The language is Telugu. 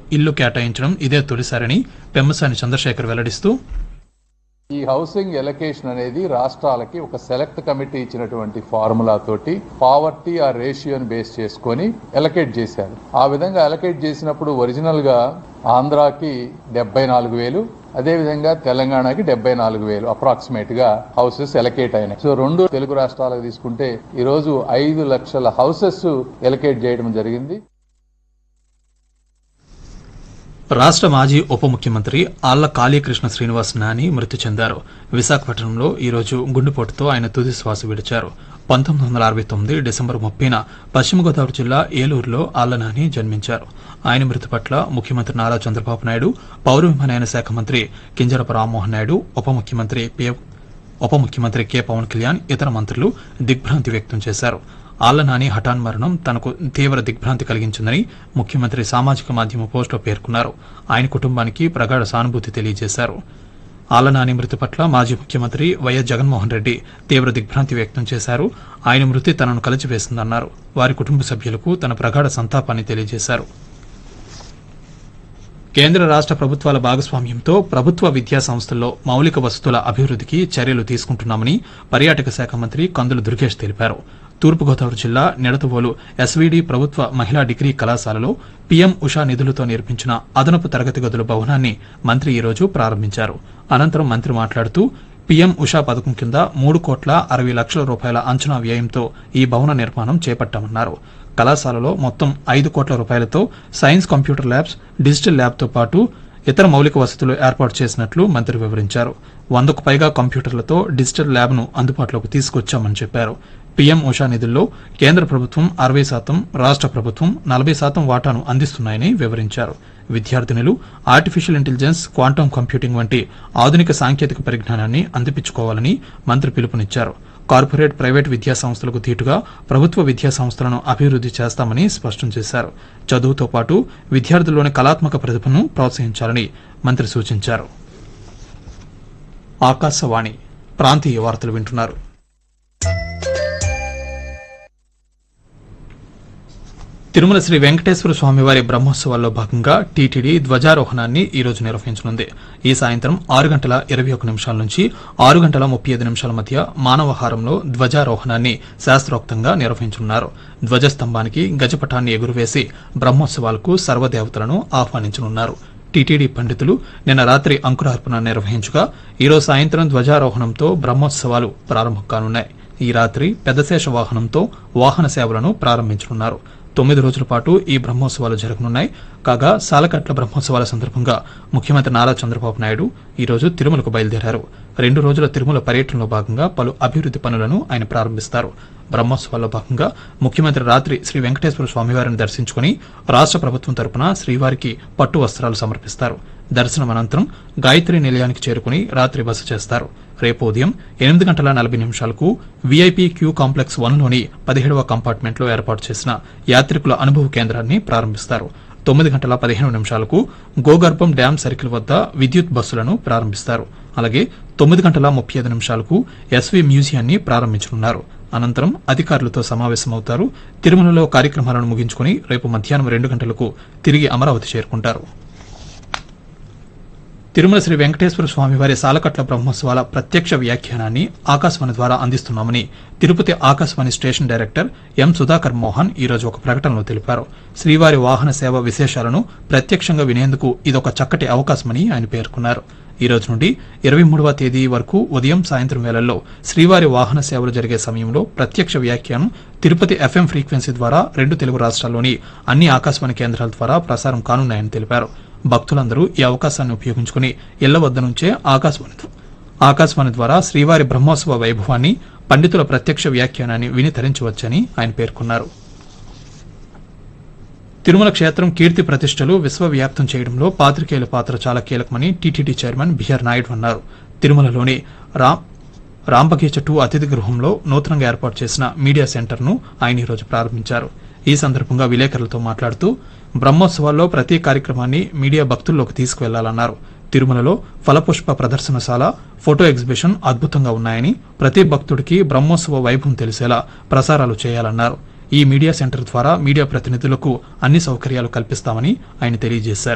ఇల్లు కేటాయించడం ఇదే తొలిసారని పెమ్మసాని చంద్రశేఖర్ వెల్లడిస్తూ ఈ హౌసింగ్ ఎలకేషన్ అనేది రాష్ట్రాలకి ఒక సెలెక్ట్ కమిటీ ఇచ్చినటువంటి ఫార్ములా తోటి పావర్టీ ఆ రేషియోని బేస్ చేసుకొని ఎలకేట్ చేశారు ఆ విధంగా ఎలకేట్ చేసినప్పుడు ఒరిజినల్ గా ఆంధ్రాకి డెబ్బై నాలుగు వేలు అదేవిధంగా తెలంగాణకి డెబ్బై నాలుగు వేలు అప్రాక్సిమేట్ గా హౌసెస్ ఎలకేట్ అయినాయి సో రెండు తెలుగు రాష్ట్రాలకు తీసుకుంటే ఈ రోజు ఐదు లక్షల హౌసెస్ ఎలకేట్ చేయడం జరిగింది రాష్ట్ర మాజీ ఉప ముఖ్యమంత్రి ఆళ్ల కాళీకృష్ణ శ్రీనివాస్ నాని మృతి చెందారు విశాఖపట్నంలో ఈ రోజు గుండెపోటుతో ఆయన తుది శ్వాస విడిచారు పంతొమ్మిది వందల అరవై తొమ్మిది డిసెంబర్ ముప్పైన పశ్చిమ గోదావరి జిల్లా ఏలూరులో ఆళ్ల నాని జన్మించారు ఆయన మృతి పట్ల ముఖ్యమంత్రి నారా చంద్రబాబు నాయుడు పౌర విమానయాన శాఖ మంత్రి కింజరపు రామ్మోహన్ నాయుడు ఉప ముఖ్యమంత్రి పి ఉప ముఖ్యమంత్రి కె పవన్ కళ్యాణ్ ఇతర మంత్రులు దిగ్భ్రాంతి వ్యక్తం చేశారు ఆళ్ల నాని హఠాన్ మరణం తనకు తీవ్ర దిగ్భ్రాంతి కలిగించిందని ముఖ్యమంత్రి సామాజిక మాధ్యమ పోస్టులో పేర్కొన్నారు ఆయన కుటుంబానికి ప్రగాఢ సానుభూతి తెలియజేశారు ఆళ్ల నాని మృతి పట్ల మాజీ ముఖ్యమంత్రి వైఎస్ జగన్మోహన్ రెడ్డి తీవ్ర దిగ్భ్రాంతి వ్యక్తం చేశారు ఆయన మృతి తనను కలిచివేసిందన్నారు వారి కుటుంబ సభ్యులకు తన ప్రగాఢ సంతాపాన్ని తెలియజేశారు కేంద్ర రాష్ట్ర ప్రభుత్వాల భాగస్వామ్యంతో ప్రభుత్వ విద్యా సంస్థల్లో మౌలిక వసతుల అభివృద్ధికి చర్యలు తీసుకుంటున్నామని పర్యాటక శాఖ మంత్రి కందుల దుర్గేష్ తెలిపారు తూర్పుగోదావరి జిల్లా నిడతవోలు ఎస్వీడి ప్రభుత్వ మహిళా డిగ్రీ కళాశాలలో పీఎం ఉషా నిధులతో నిర్మించిన అదనపు తరగతి గదుల భవనాన్ని మంత్రి ఈ రోజు ప్రారంభించారు అనంతరం మంత్రి మాట్లాడుతూ పీఎం ఉషా పథకం కింద మూడు కోట్ల అరవై లక్షల రూపాయల అంచనా వ్యయంతో ఈ భవన నిర్మాణం చేపట్టామన్నారు కళాశాలలో మొత్తం ఐదు కోట్ల రూపాయలతో సైన్స్ కంప్యూటర్ ల్యాబ్స్ డిజిటల్ ల్యాబ్తో పాటు ఇతర మౌలిక వసతులు ఏర్పాటు చేసినట్లు మంత్రి వివరించారు వందకు పైగా కంప్యూటర్లతో డిజిటల్ ల్యాబ్ను అందుబాటులోకి తీసుకొచ్చామని చెప్పారు పీఎం ఉషా నిధుల్లో కేంద్ర ప్రభుత్వం అరవై శాతం రాష్ట్ర ప్రభుత్వం నలభై శాతం వాటాను అందిస్తున్నాయని వివరించారు విద్యార్థినులు ఆర్టిఫిషియల్ ఇంటెలిజెన్స్ క్వాంటమ్ కంప్యూటింగ్ వంటి ఆధునిక సాంకేతిక పరిజ్ఞానాన్ని అందిపించుకోవాలని మంత్రి పిలుపునిచ్చారు కార్పొరేట్ ప్రైవేట్ విద్యా సంస్థలకు ధీటుగా ప్రభుత్వ విద్యా సంస్థలను అభివృద్ది చేస్తామని స్పష్టం చేశారు చదువుతో పాటు విద్యార్థుల్లోని కళాత్మక ప్రతిభను ప్రోత్సహించాలని మంత్రి సూచించారు ఆకాశవాణి ప్రాంతీయ వార్తలు వింటున్నారు తిరుమల శ్రీ వెంకటేశ్వర స్వామివారి బ్రహ్మోత్సవాల్లో భాగంగా టీటీడీ ధ్వజారోహణాన్ని ఈ రోజు నిర్వహించనుంది ఈ సాయంత్రం ఆరు గంటల ఇరవై ఒక నిమిషాల నుంచి ఆరు గంటల ముప్పై ఐదు నిమిషాల మధ్య మానవహారంలో ధ్వజారోహణాన్ని శాస్త్రోక్తంగా నిర్వహించనున్నారు ధ్వజస్తంభానికి గజపటాన్ని ఎగురవేసి బ్రహ్మోత్సవాలకు సర్వదేవతలను ఆహ్వానించనున్నారు టీటీడీ పండితులు నిన్న రాత్రి అంకురార్పణ నిర్వహించగా ఈరోజు సాయంత్రం ధ్వజారోహణంతో బ్రహ్మోత్సవాలు ప్రారంభం కానున్నాయి ఈ రాత్రి పెద్దశేష వాహనంతో వాహన సేవలను ప్రారంభించనున్నారు తొమ్మిది రోజుల పాటు ఈ బ్రహ్మోత్సవాలు జరగనున్నాయి కాగా సాలకట్ల బ్రహ్మోత్సవాల సందర్భంగా ముఖ్యమంత్రి నారా చంద్రబాబు నాయుడు ఈ రోజు తిరుమలకు బయలుదేరారు రెండు రోజుల తిరుమల పర్యటనలో భాగంగా పలు అభివృద్ది పనులను ఆయన ప్రారంభిస్తారు బ్రహ్మోత్సవాల్లో భాగంగా ముఖ్యమంత్రి రాత్రి శ్రీ వెంకటేశ్వర స్వామివారిని దర్శించుకుని రాష్ట్ర ప్రభుత్వం తరపున శ్రీవారికి పట్టు వస్త్రాలు సమర్పిస్తారు దర్శనం అనంతరం గాయత్రి నిలయానికి చేరుకుని రాత్రి బస చేస్తారు రేపు ఉదయం ఎనిమిది గంటల నలభై నిమిషాలకు వీఐపీ క్యూ కాంప్లెక్స్ వన్లోని పదిహేడవ కంపార్ట్మెంట్లో ఏర్పాటు చేసిన యాత్రికుల అనుభవ కేంద్రాన్ని ప్రారంభిస్తారు తొమ్మిది గంటల పదిహేను నిమిషాలకు గోగర్భం డ్యాం సర్కిల్ వద్ద విద్యుత్ బస్సులను ప్రారంభిస్తారు అలాగే తొమ్మిది గంటల ముప్పై ఐదు నిమిషాలకు ఎస్వీ మ్యూజియాన్ని ప్రారంభించనున్నారు అనంతరం అధికారులతో సమావేశమవుతారు తిరుమలలో కార్యక్రమాలను ముగించుకుని రేపు మధ్యాహ్నం రెండు గంటలకు తిరిగి అమరావతి చేరుకుంటారు తిరుమల శ్రీ వెంకటేశ్వర స్వామివారి సాలకట్ల బ్రహ్మోత్సవాల ప్రత్యక్ష వ్యాఖ్యానాన్ని ఆకాశవాణి ద్వారా అందిస్తున్నామని Tirupati Akashvani station director M Sudhakar Mohan ఈ రోజు ఒక ప్రకటనలో తెలిపారు శ్రీవారి వాహన సేవ విశేషాలను ప్రత్యక్షంగా వినేందుకు ఇదొక చక్కటి అవకాశమని ఆయన పేర్కొన్నారు ఈ రోజు నుండి ఇరవై మూడవ తేదీ వరకు ఉదయం సాయంత్రం వేళల్లో శ్రీవారి వాహన సేవలు జరిగే సమయంలో ప్రత్యక్ష వ్యాఖ్యానం తిరుపతి ఎఫ్ఎం ఫ్రీక్వెన్సీ ద్వారా రెండు తెలుగు రాష్ట్రాల్లోని అన్ని ఆకాశవాణి కేంద్రాల ద్వారా ప్రసారం కానున్నాయని తెలిపారు భక్తులందరూ ఈ అవకాశాన్ని ఉపయోగించుకుని ఇళ్ల వద్ద నుంచే ఆకాశవాణి ఆకాశవాణి ద్వారా శ్రీవారి బ్రహ్మోత్సవ వైభవాన్ని పండితుల ప్రత్యక్ష వ్యాఖ్యానాన్ని విని తరించవచ్చని ఆయన పేర్కొన్నారు తిరుమల క్షేత్రం కీర్తి ప్రతిష్టలు విశ్వవ్యాప్తం చేయడంలో పాత్రికేయుల పాత్ర చాలా కీలకమని టీటీడీ చైర్మన్ బిఆర్ నాయుడు అన్నారు తిరుమలలోని రామ్ రాంబగీచ టూ అతిథి గృహంలో నూతనంగా ఏర్పాటు చేసిన మీడియా సెంటర్ను ఆయన ఈరోజు ప్రారంభించారు ఈ సందర్భంగా విలేకరులతో మాట్లాడుతూ బ్రహ్మోత్సవాల్లో ప్రతి కార్యక్రమాన్ని మీడియా భక్తుల్లోకి తీసుకువెళ్లాలన్నారు తిరుమలలో ఫలపుష్ప ప్రదర్శనశాల ఫోటో ఎగ్జిబిషన్ అద్భుతంగా ఉన్నాయని ప్రతి భక్తుడికి బ్రహ్మోత్సవ వైభవం తెలిసేలా ప్రసారాలు చేయాలన్నారు ఈ మీడియా సెంటర్ ద్వారా మీడియా ప్రతినిధులకు అన్ని సౌకర్యాలు కల్పిస్తామని ఆయన తెలియజేశారు